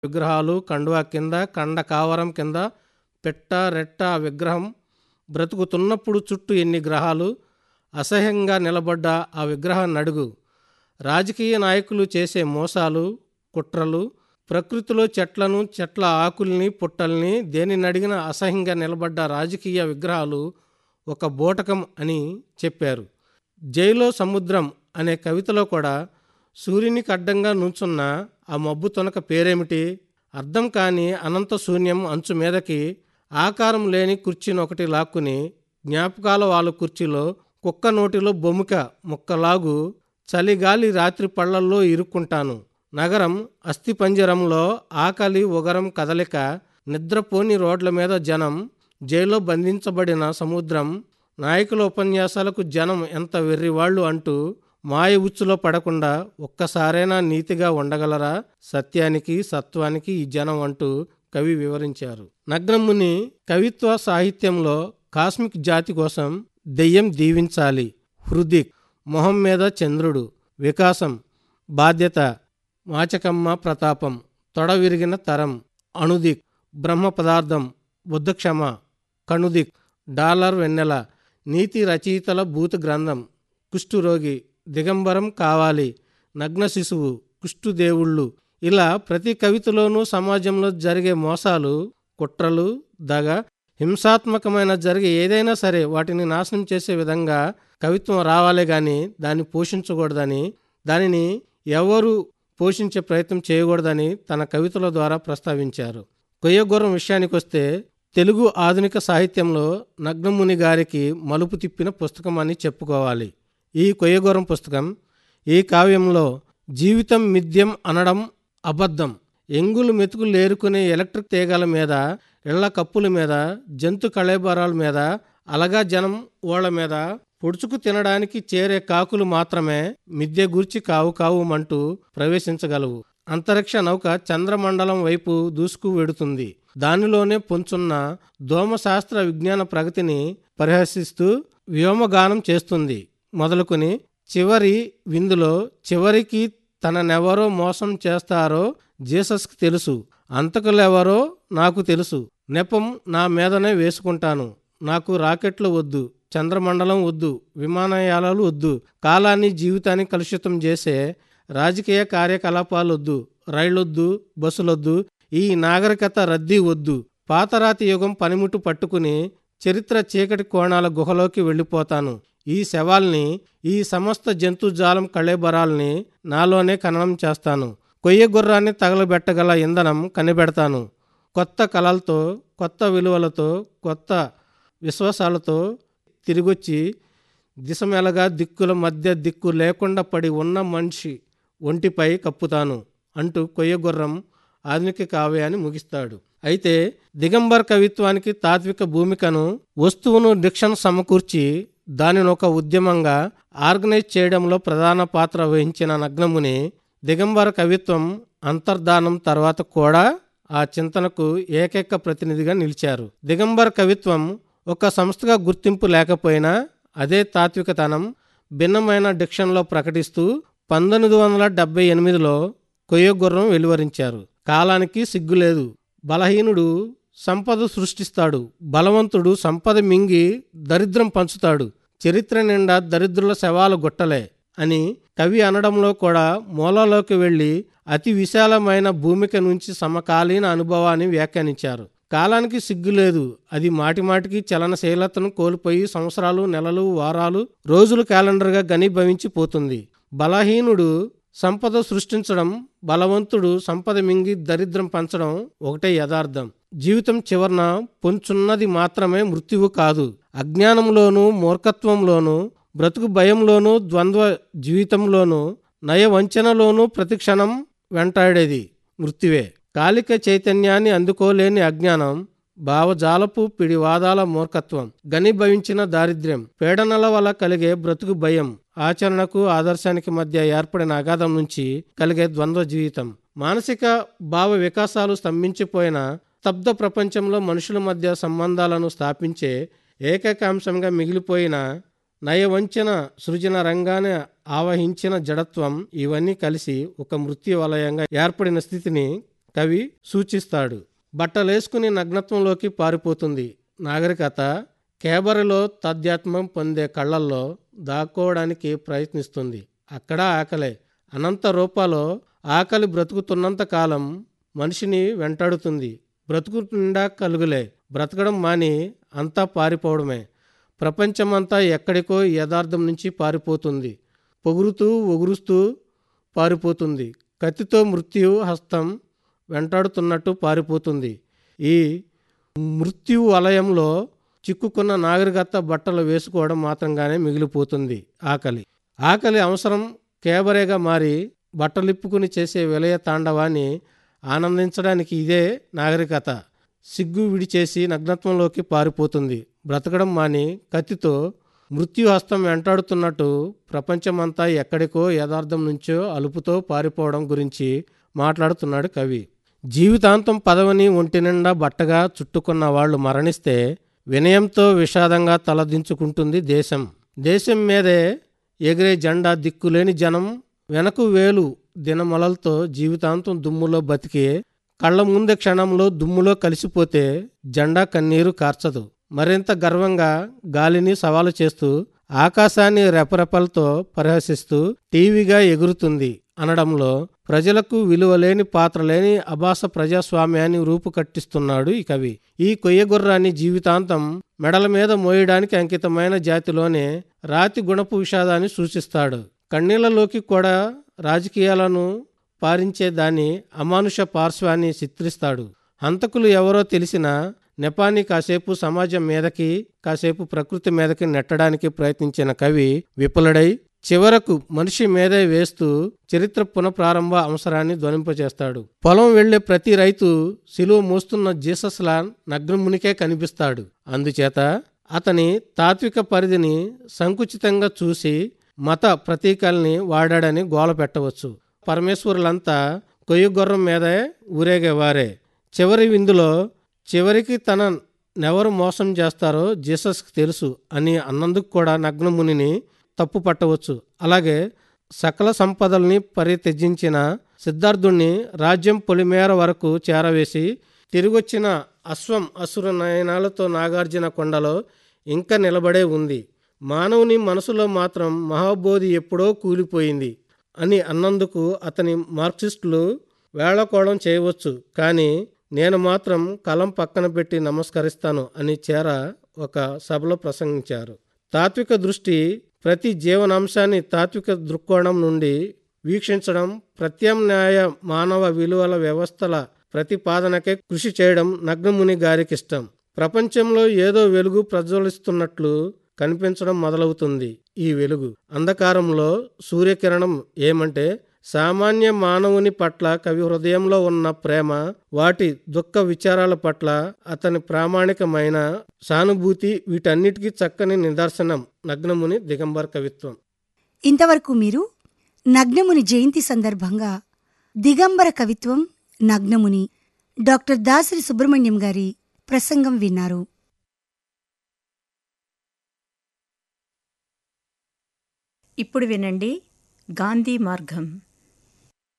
విగ్రహాలు కండువా కింద కండ కావరం కింద పెట్ట రెట్ట ఆ విగ్రహం బ్రతుకుతున్నప్పుడు చుట్టూ ఎన్ని గ్రహాలు అసహ్యంగా నిలబడ్డ ఆ విగ్రహాన్ని అడుగు రాజకీయ నాయకులు చేసే మోసాలు కుట్రలు ప్రకృతిలో చెట్లను చెట్ల ఆకుల్ని పుట్టల్ని దేనిని అడిగినా అసహ్యంగా నిలబడ్డ రాజకీయ విగ్రహాలు ఒక బూటకం అని చెప్పారు జైలో సముద్రం అనే కవితలో కూడా సూర్యునికి అడ్డంగా నుంచున్న ఆ మబ్బు తొనక పేరేమిటి అర్థం కాని అనంత శూన్యం అంచు మీదకి ఆకారం లేని కుర్చీని ఒకటి లాక్కుని జ్ఞాపకాల వాళ్ళ కుర్చీలో కుక్క నోటిలో బొమ్మిక ముక్కలాగు చలిగాలి రాత్రి పళ్ళల్లో ఇరుక్కుంటాను నగరం అస్థిపంజరంలో ఆకలి ఉగరం కదలిక నిద్రపోని రోడ్ల మీద జనం జైల్లో బంధించబడిన సముద్రం నాయకుల ఉపన్యాసాలకు జనం ఎంత వెర్రివాళ్ళు అంటూ మాయ ఉచ్చులో పడకుండా ఒక్కసారైనా నీతిగా ఉండగలరా సత్యానికి సత్వానికి ఈ జనం అంటూ కవి వివరించారు నగ్నముని కవిత్వ సాహిత్యంలో కాస్మిక్ జాతి కోసం దెయ్యం దీవించాలి హృదిక్ మొహం మీద చంద్రుడు వికాసం బాధ్యత వాచకమ్మ ప్రతాపం తొడ విరిగిన తరం అణుదిక్ బ్రహ్మ పదార్థం బుద్ధక్షమ కణుదిక్ డాలర్ వెన్నెల నీతి రచయితల భూత గ్రంథం కుష్ఠురోగి దిగంబరం కావాలి నగ్న శిశువు కుష్ఠుదేవుళ్ళు ఇలా ప్రతి కవితలోనూ సమాజంలో జరిగే మోసాలు కుట్రలు దగ హింసాత్మకమైన జరిగే ఏదైనా సరే వాటిని నాశనం చేసే విధంగా కవిత్వం రావాలే గాని దాన్ని పోషించకూడదని దానిని ఎవరు పోషించే ప్రయత్నం చేయకూడదని తన కవితల ద్వారా ప్రస్తావించారు కొయ్యగుర్రం విషయానికి వస్తే తెలుగు ఆధునిక సాహిత్యంలో నగ్నముని గారికి మలుపు తిప్పిన పుస్తకం అని చెప్పుకోవాలి ఈ కొయ్యగుర్రం పుస్తకం ఈ కావ్యంలో జీవితం మిథ్యం అనడం అబద్ధం ఎంగులు మెతుకులు ఏరుకునే ఎలక్ట్రిక్ తీగల మీద ఇళ్ల కప్పుల మీద జంతు కళేబరాల మీద అలగా జనం ఓళ్ల మీద పొడుచుకు తినడానికి చేరే కాకులు మాత్రమే మిద్దె గూర్చి కావు కావుమంటూ ప్రవేశించగలవు అంతరిక్ష నౌక చంద్రమండలం వైపు దూసుకు వెడుతుంది దానిలోనే పొంచున్న దోమశాస్త్ర విజ్ఞాన ప్రగతిని పరిహసిస్తూ వ్యోమగానం చేస్తుంది మొదలుకొని చివరి విందులో చివరికి తననెవరో మోసం చేస్తారో జీసస్కి తెలుసు అంతకులెవరో నాకు తెలుసు నెపం నా మీదనే వేసుకుంటాను నాకు రాకెట్లు వద్దు చంద్రమండలం వద్దు విమానయానాలు వద్దు కాలాన్ని జీవితాన్ని కలుషితం చేసే రాజకీయ కార్యకలాపాలు వద్దు రైళ్ళొద్దు బస్సులొద్దు ఈ నాగరికత రద్దీ వద్దు పాతరాతి యుగం పనిముట్టు పట్టుకుని చరిత్ర చీకటి కోణాల గుహలోకి వెళ్ళిపోతాను ఈ శవాల్ని ఈ సమస్త జంతుజాలం కళేబరాల్ని నాలోనే ఖననం చేస్తాను కొయ్య గుర్రాన్ని తగలబెట్టగల ఇంధనం కనిపెడతాను కొత్త కళలతో కొత్త విలువలతో కొత్త విశ్వాసాలతో తిరిగొచ్చి దిశమెలగా దిక్కుల మధ్య దిక్కు లేకుండా పడి ఉన్న మనిషి ఒంటిపై కప్పుతాను అంటూ కొయ్యగుర్రం ఆధునిక కావ్యాన్ని ముగిస్తాడు అయితే దిగంబర్ కవిత్వానికి తాత్విక భూమికను వస్తువును డిక్షన్ సమకూర్చి దానిని ఒక ఉద్యమంగా ఆర్గనైజ్ చేయడంలో ప్రధాన పాత్ర వహించిన నగ్నముని దిగంబర కవిత్వం అంతర్ధానం తర్వాత కూడా ఆ చింతనకు ఏకైక ప్రతినిధిగా నిలిచారు దిగంబర కవిత్వం ఒక సంస్థగా గుర్తింపు లేకపోయినా అదే తాత్వికతనం భిన్నమైన డిక్షన్లో ప్రకటిస్తూ పంతొమ్మిది వందల డెబ్బై ఎనిమిదిలో కొయ్యగుర్రం వెలువరించారు కాలానికి సిగ్గులేదు బలహీనుడు సంపద సృష్టిస్తాడు బలవంతుడు సంపద మింగి దరిద్రం పంచుతాడు చరిత్ర నిండా దరిద్రుల శవాలు గుట్టలే అని కవి అనడంలో కూడా మూలలోకి వెళ్ళి అతి విశాలమైన భూమిక నుంచి సమకాలీన అనుభవాన్ని వ్యాఖ్యానించారు కాలానికి సిగ్గు లేదు అది మాటిమాటికి చలనశీలతను కోల్పోయి సంవత్సరాలు నెలలు వారాలు రోజులు క్యాలెండర్గా గనిభవించి పోతుంది బలహీనుడు సంపద సృష్టించడం బలవంతుడు సంపద మింగి దరిద్రం పంచడం ఒకటే యథార్థం జీవితం చివరన పొంచున్నది మాత్రమే మృత్యువు కాదు అజ్ఞానంలోనూ మూర్ఖత్వంలోనూ బ్రతుకు భయంలోనూ ద్వంద్వ జీవితంలోనూ నయ వంచనలోనూ ప్రతిక్షణం వెంటాడేది మృత్యువే కాలిక చైతన్యాన్ని అందుకోలేని అజ్ఞానం భావజాలపు పిడివాదాల మూర్ఖత్వం గనిభవించిన దారిద్ర్యం పీడనల వల్ల కలిగే బ్రతుకు భయం ఆచరణకు ఆదర్శానికి మధ్య ఏర్పడిన అగాధం నుంచి కలిగే ద్వంద్వ జీవితం మానసిక భావ వికాసాలు స్తంభించిపోయిన స్తబ్ద ప్రపంచంలో మనుషుల మధ్య సంబంధాలను స్థాపించే ఏకైక అంశంగా మిగిలిపోయిన నయవంచన సృజన రంగాన్ని ఆవహించిన జడత్వం ఇవన్నీ కలిసి ఒక మృత్యు వలయంగా ఏర్పడిన స్థితిని కవి సూచిస్తాడు బట్టలేసుకుని నగ్నత్వంలోకి పారిపోతుంది నాగరికత కేబరిలో తద్యాత్మం పొందే కళ్ళల్లో దాక్కోవడానికి ప్రయత్నిస్తుంది అక్కడ ఆకలే అనంత రూపాలో ఆకలి బ్రతుకుతున్నంత కాలం మనిషిని వెంటాడుతుంది బ్రతుకు నిండా కలుగులే బ్రతకడం మాని అంతా పారిపోవడమే ప్రపంచమంతా ఎక్కడికో యథార్థం నుంచి పారిపోతుంది పొగురుతూ ఒగురుస్తూ పారిపోతుంది కత్తితో మృత్యు హస్తం వెంటాడుతున్నట్టు పారిపోతుంది ఈ మృత్యు వలయంలో చిక్కుకున్న నాగరికత బట్టలు వేసుకోవడం మాత్రంగానే మిగిలిపోతుంది ఆకలి ఆకలి అవసరం కేబరేగా మారి బట్టలిప్పుకుని చేసే విలయ తాండవాన్ని ఆనందించడానికి ఇదే నాగరికత సిగ్గు విడిచేసి నగ్నత్వంలోకి పారిపోతుంది బ్రతకడం మాని కత్తితో మృత్యుహస్తం వెంటాడుతున్నట్టు ప్రపంచమంతా ఎక్కడికో యథార్థం నుంచో అలుపుతో పారిపోవడం గురించి మాట్లాడుతున్నాడు కవి జీవితాంతం పదవిని ఒంటి నిండా బట్టగా చుట్టుకున్న వాళ్ళు మరణిస్తే వినయంతో విషాదంగా తలదించుకుంటుంది దేశం దేశం మీదే ఎగిరే జెండా దిక్కులేని జనం వెనకు వేలు దినమలలతో జీవితాంతం దుమ్ములో బతికే కళ్ళ ముందే క్షణంలో దుమ్ములో కలిసిపోతే జెండా కన్నీరు కార్చదు మరింత గర్వంగా గాలిని సవాలు చేస్తూ ఆకాశాన్ని రెపరెపలతో పరిహసిస్తూ టీవీగా ఎగురుతుంది అనడంలో ప్రజలకు విలువలేని పాత్రలేని అభాస ప్రజాస్వామ్యాన్ని రూపుకట్టిస్తున్నాడు ఈ కవి ఈ కొయ్యగుర్రాన్ని జీవితాంతం మెడల మీద మోయడానికి అంకితమైన జాతిలోనే రాతి గుణపు విషాదాన్ని సూచిస్తాడు కన్నీళ్లలోకి కూడా రాజకీయాలను పారించే దాని అమానుష పార్శ్వాన్ని చిత్రిస్తాడు హంతకులు ఎవరో తెలిసినా నెపాన్ని కాసేపు సమాజం మీదకి కాసేపు ప్రకృతి మీదకి నెట్టడానికి ప్రయత్నించిన కవి విపులుడై చివరకు మనిషి మీదే వేస్తూ చరిత్ర పునఃప్రారంభ అవసరాన్ని ధ్వనింపచేస్తాడు పొలం వెళ్లే ప్రతి రైతు సిలువ మోస్తున్న జీసస్లా నగ్నమునికే కనిపిస్తాడు అందుచేత అతని తాత్విక పరిధిని సంకుచితంగా చూసి మత ప్రతీకల్ని వాడాడని గోల పెట్టవచ్చు పరమేశ్వరులంతా కొయ్యగొర్రం మీదే ఊరేగేవారే చివరి విందులో చివరికి తన నెవరు మోసం చేస్తారో జీసస్కి తెలుసు అని అన్నందుకు కూడా నగ్నమునిని తప్పు పట్టవచ్చు అలాగే సకల సంపదల్ని పరిత్యజించిన సిద్ధార్థుణ్ణి రాజ్యం పొలిమేర వరకు చేరవేసి తిరిగొచ్చిన అశ్వం అసుర నయనాలతో నాగార్జున కొండలో ఇంకా నిలబడే ఉంది మానవుని మనసులో మాత్రం మహాబోధి ఎప్పుడో కూలిపోయింది అని అన్నందుకు అతని మార్క్సిస్టులు వేళకోళం చేయవచ్చు కానీ నేను మాత్రం కలం పక్కన పెట్టి నమస్కరిస్తాను అని చేర ఒక సభలో ప్రసంగించారు తాత్విక దృష్టి ప్రతి జీవనాంశాన్ని తాత్విక దృక్కోణం నుండి వీక్షించడం ప్రత్యామ్నాయ మానవ విలువల వ్యవస్థల ప్రతిపాదనకే కృషి చేయడం నగ్నముని గారికిష్టం ప్రపంచంలో ఏదో వెలుగు ప్రజ్వలిస్తున్నట్లు కనిపించడం మొదలవుతుంది ఈ వెలుగు అంధకారంలో సూర్యకిరణం ఏమంటే సామాన్య మానవుని పట్ల కవి హృదయంలో ఉన్న ప్రేమ వాటి దుఃఖ విచారాల పట్ల అతని ప్రామాణికమైన సానుభూతి వీటన్నిటికీ చక్కని నిదర్శనం నగ్నముని దిగంబర్ కవిత్వం ఇంతవరకు మీరు నగ్నముని జయంతి సందర్భంగా దిగంబర కవిత్వం నగ్నముని డాక్టర్ దాసరి సుబ్రహ్మణ్యం గారి ప్రసంగం విన్నారు ఇప్పుడు వినండి గాంధీ మార్గం